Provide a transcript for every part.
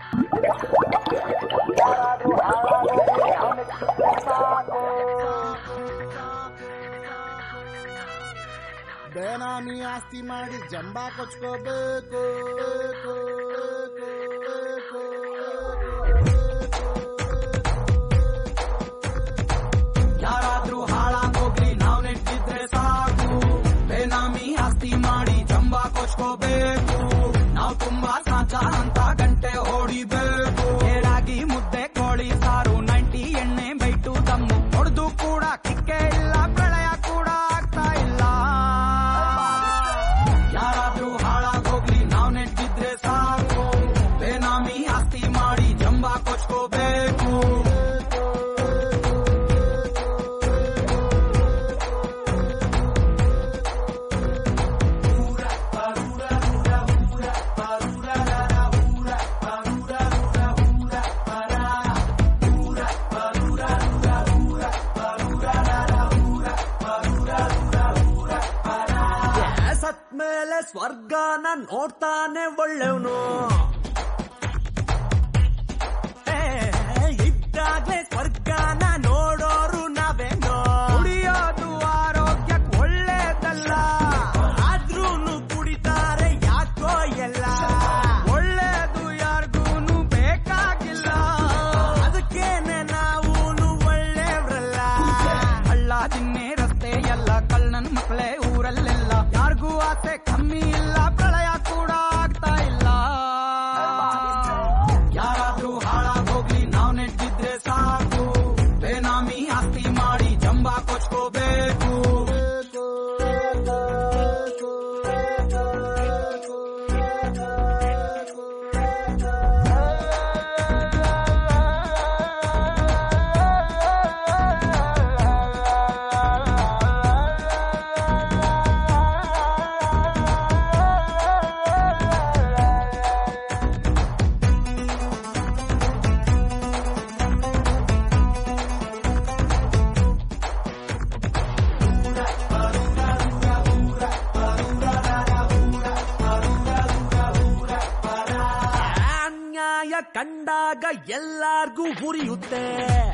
ಬೇನಾಮಿ ಆಸ್ತಿ ಮಾಡಿ ಜಂಬ ಕೊಚ್ಕೋಬೇಕು ಯಾರಾದ್ರೂ ಹಾಳಾಗೋಗ್ಲಿ ನಾವ್ ನೆಟ್ಟಿದ್ರೆ ಸಾಕು ಬೇನಾಮಿ ಆಸ್ತಿ ಮಾಡಿ ಜಂಬ ಕೊಚ್ಕೋಬೇಕು ನಾವ್ ತುಂಬಾ ಸಾಚ ಅಂತ ಗಂಟೆ ಹೊಡಿಬೇಕು ಏಳಾಗಿ ಮುದ್ದೆ ಕೋಳಿ ಸಾರು ನೈಂಟಿ ಎಣ್ಣೆ ಬೈಟು ದಮ್ಮು ಹೊಡೆದು ಕೂಡ ಕಿಕ್ಕೆ ಇಲ್ಲ ಪ್ರಳಯ ಕೂಡ ಆಗ್ತಾ ಇಲ್ಲ ಯಾರಾದ್ರೂ ಹಾಳಾಗೋಗ್ಲಿ ನಾವ್ ನೆಟ್ಟಿದ್ರೆ ಸಾಕು ಬೇನಾಮಿ ಆಸ್ತಿ ಮಾಡಿ ಜಂಬ ಕೊಚ್ಕೋಬೇಕು ಸತ್ಮೇಲೆ ಸ್ವರ್ಗನ ನೋಡ್ತಾನೆ ಒಳ್ಳೆವನು ಇದ್ದಾಗ್ಲೇ ಸ್ವರ್ಗನ ನೋಡೋರು ನಾವೇನೋ ಕುಡಿಯೋದು ಆರೋಗ್ಯಕ್ಕೆ ಒಳ್ಳೇದಲ್ಲ ಆದ್ರೂನು ಕುಡಿತಾರೆ ಯಾಕೋ ಎಲ್ಲ ಒಳ್ಳೇದು ಯಾರಿಗೂನು ಬೇಕಾಗಿಲ್ಲ ಅದಕ್ಕೇನೆ ನಾವೂನು ಒಳ್ಳೆಯವ್ರಲ್ಲ ಹಳ್ಳ ದಿನ್ನೆ ರಸ್ತೆ ಎಲ್ಲ ಕಳ್ಳನ್ ಮಕ್ಕಳೇ ಊರಲ್ಲೆಲ್ಲ ಯಾರಿಗೂ ಆಸೆ ಕಮ್ಮಿ ಇಲ್ಲ ಪ್ರಳಯ ಕೂಡ ಆಗ್ತಾ ಇಲ್ಲ ಯಾರಾದ್ರೂ ಹಾಳಾಗೋಗ್ಲಿ ನಾವ್ ನೆಟ್ಟಿದ್ರೆ ಸಾಕು ಬೇನಾಮಿ ಆಸ್ತಿ ಮಾಡಿ ಜಂಬ ಕೊಚ್ಕೋಬೇಕು ಅನ್ಯಾಯ ಕಂಡಾಗ ಎಲ್ಲಾರ್ಗೂ ಉರಿಯುತ್ತೆ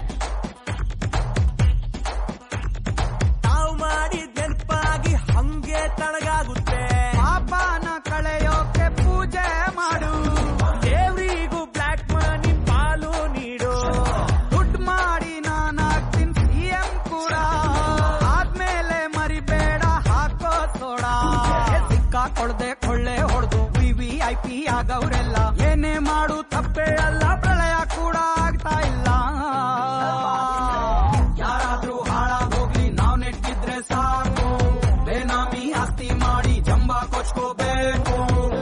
ತಾವು ಮಾಡಿದ ನೆನಪಾಗಿ ಹಂಗೆ ತಳಗಾಗುತ್ತೆ ಪಾಪನ ಕಳೆಯೋಕೆ ಪೂಜೆ ಮಾಡು ದೇವ್ರಿಗೂ ಬ್ಲಾಕ್ ಮನಿ ಪಾಲು ನೀಡು ದುಡ್ಡು ಮಾಡಿ ನಾನಾಗ್ತೀನಿ ಸಿಎಂ ಕೂಡ ಆದ್ಮೇಲೆ ಮರಿಬೇಡ ಹಾಕೋ ಸೋಡ ಸಿಕ್ಕಾಕೊಳ್ದೆ ಕೊಳ್ಳೆ ಹೊಡೆದು ವಿ ವಿ ಐ ಪಿ ಆಗವ್ರೆಲ್ಲ ಏನೇ ಮಾಡು ತಪ್ಪೇ ಅಲ್ಲ ಪ್ರಳಯ ಕೂಡ ಆಗ್ತಾ ಇಲ್ಲ ಯಾರಾದ್ರೂ ಹಾಳಾಗೋಗ್ಲಿ ನಾವ್ ನೆಟ್ಟಿದ್ರೆ ಸಾಕು ಬೇನಾಮಿ ಆಸ್ತಿ ಮಾಡಿ ಜಂಬ ಕೊಚ್ಕೋಬೇಕು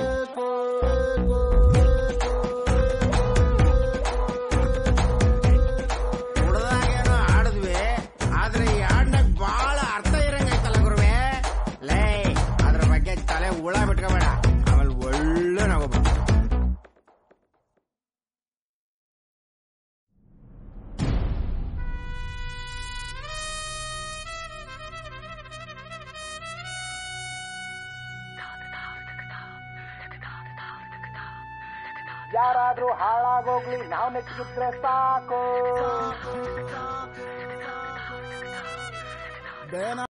ಹುಡ್ದಾಗೇನೋ ಆಡಿದ್ವಿ ಆದ್ರೆ ಈ ಹಾಡ್ನಾಗ ಬಹಳ ಅರ್ಥ ಇರಂಗೈತಲ್ಲ ಗುರುವೆ ಲೇ ಅದ್ರ ಬಗ್ಗೆ ತಲೆ ಹುಳ ಬಿಟ್ಕೋಬೇಡ ಆಮೇಲೆ ಒಳ್ಳೆ ನಾವು ಯಾರಾದ್ರೂ ಹಾಳಾಗೋಗ್ಲಿ ನಾವ್ ನೆಚ್ಚಿದ್ರೆ ಸಾಕು ಬೇನ